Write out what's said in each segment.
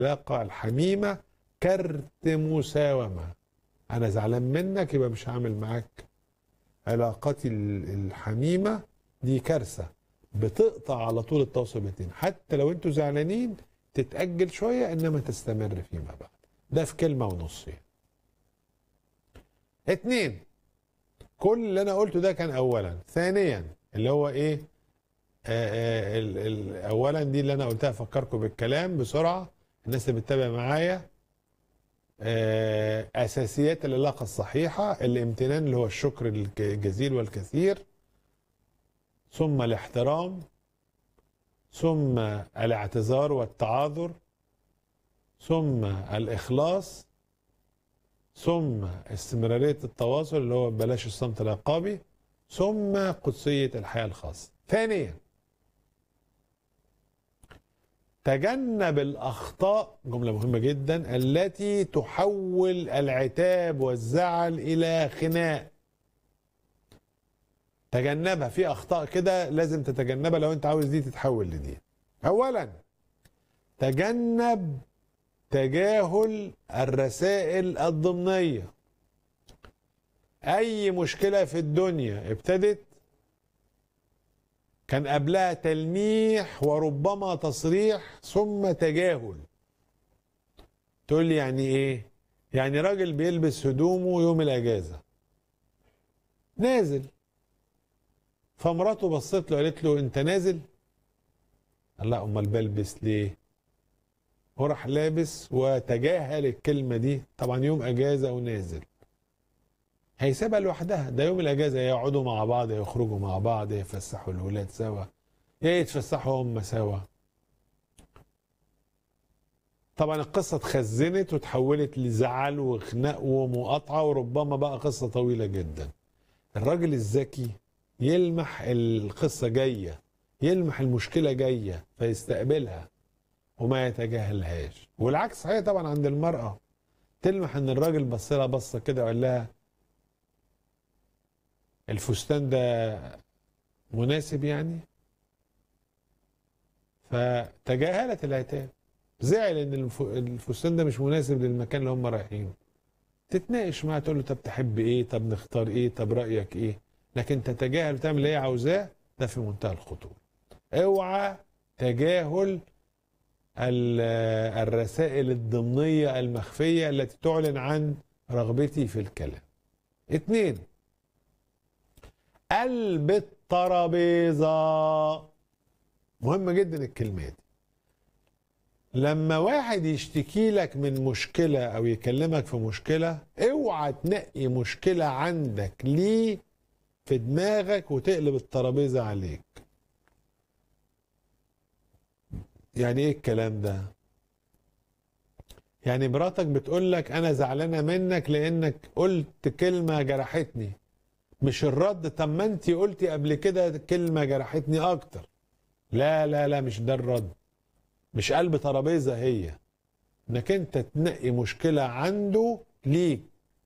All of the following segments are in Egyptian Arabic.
العلاقة الحميمة كارت مساومة أنا زعلان منك يبقى مش هعمل معاك علاقتي ال- الحميمة دي كارثة بتقطع على طول التواصل بين حتى لو انتوا زعلانين تتأجل شوية إنما تستمر فيما بعد ده في كلمة ونص يعني. اتنين كل اللي أنا قلته ده كان أولا ثانيا اللي هو إيه آه آه ال- ال- أولا دي اللي أنا قلتها أفكركم بالكلام بسرعة الناس اللي بتتابع معايا آه، اساسيات العلاقه الصحيحه الامتنان اللي هو الشكر الك- الجزيل والكثير ثم الاحترام ثم الاعتذار والتعاذر ثم الاخلاص ثم استمراريه التواصل اللي هو بلاش الصمت العقابي ثم قدسيه الحياه الخاصه ثانيا تجنب الاخطاء جمله مهمه جدا التي تحول العتاب والزعل الى خناق تجنبها في اخطاء كده لازم تتجنبها لو انت عاوز دي تتحول لدي اولا تجنب تجاهل الرسائل الضمنيه اي مشكله في الدنيا ابتدت كان قبلها تلميح وربما تصريح ثم تجاهل تقول لي يعني ايه يعني راجل بيلبس هدومه يوم الاجازه نازل فمراته بصت له قالت له انت نازل قال لا امال بلبس ليه هو راح لابس وتجاهل الكلمه دي طبعا يوم اجازه ونازل هيسيبها لوحدها ده يوم الاجازه يا يقعدوا مع بعض يا يخرجوا مع بعض يا يفسحوا الولاد سوا يا يتفسحوا هم سوا طبعا القصه اتخزنت وتحولت لزعل وخناق ومقاطعه وربما بقى قصه طويله جدا الراجل الذكي يلمح القصه جايه يلمح المشكله جايه فيستقبلها وما يتجاهلهاش والعكس صحيح طبعا عند المراه تلمح ان الراجل بص لها بصه كده وقال لها الفستان ده مناسب يعني فتجاهلت العتاب زعل ان الف- الفستان ده مش مناسب للمكان اللي هم رايحينه تتناقش معاه تقول له طب تحب ايه طب نختار ايه طب رايك ايه لكن تتجاهل وتعمل اللي هي عاوزاه ده في منتهى الخطوره اوعى تجاهل ال- الرسائل الضمنيه المخفيه التي تعلن عن رغبتي في الكلام اتنين قلب الترابيزه مهمه جدا الكلمه دي لما واحد يشتكي لك من مشكله او يكلمك في مشكله اوعى تنقي مشكله عندك ليه في دماغك وتقلب الترابيزه عليك يعني ايه الكلام ده يعني مراتك بتقول لك انا زعلانه منك لانك قلت كلمه جرحتني مش الرد طب ما انت قلتي قبل كده كلمه جرحتني اكتر لا لا لا مش ده الرد مش قلب ترابيزه هي انك انت تنقي مشكله عنده ليك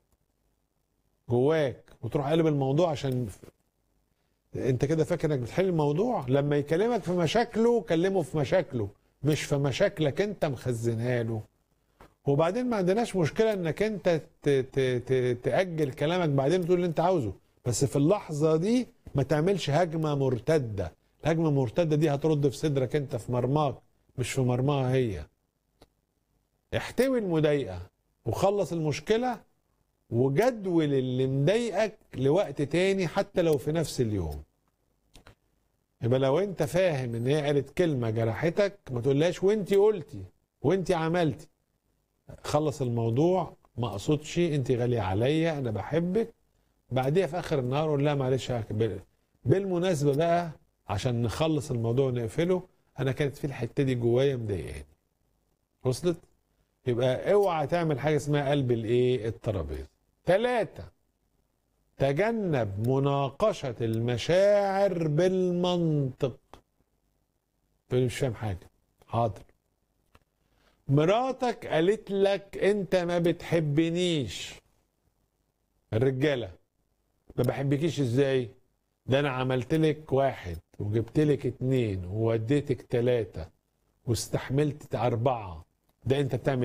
جواك وتروح قلب الموضوع عشان انت كده فاكر انك بتحل الموضوع لما يكلمك في مشاكله كلمه في مشاكله مش في مشاكلك انت مخزنها له وبعدين ما عندناش مشكله انك انت ت- ت- ت- تاجل كلامك بعدين وتقول اللي انت عاوزه بس في اللحظه دي ما تعملش هجمه مرتده الهجمه المرتده دي هترد في صدرك انت في مرماك مش في مرماها هي احتوي المضايقه وخلص المشكله وجدول اللي مضايقك لوقت تاني حتى لو في نفس اليوم يبقى لو انت فاهم ان هي قالت كلمه جرحتك ما تقولهاش وانت قلتي وانت عملتي خلص الموضوع ما اقصدش انت غاليه عليا انا بحبك بعديها في اخر النهار اقول لها معلش يا بال- بالمناسبه بقى عشان نخلص الموضوع ونقفله انا كانت في الحته دي جوايا مضايقاني وصلت يبقى اوعى تعمل حاجه اسمها قلب الايه الترابيزه ثلاثة تجنب مناقشة المشاعر بالمنطق تقول لي مش فاهم حاجة حاضر مراتك قالت لك انت ما بتحبنيش الرجالة ما بحبكيش ازاي ده انا عملت لك واحد وجبت لك اتنين ووديتك تلاتة واستحملت اربعة ده انت بتعمل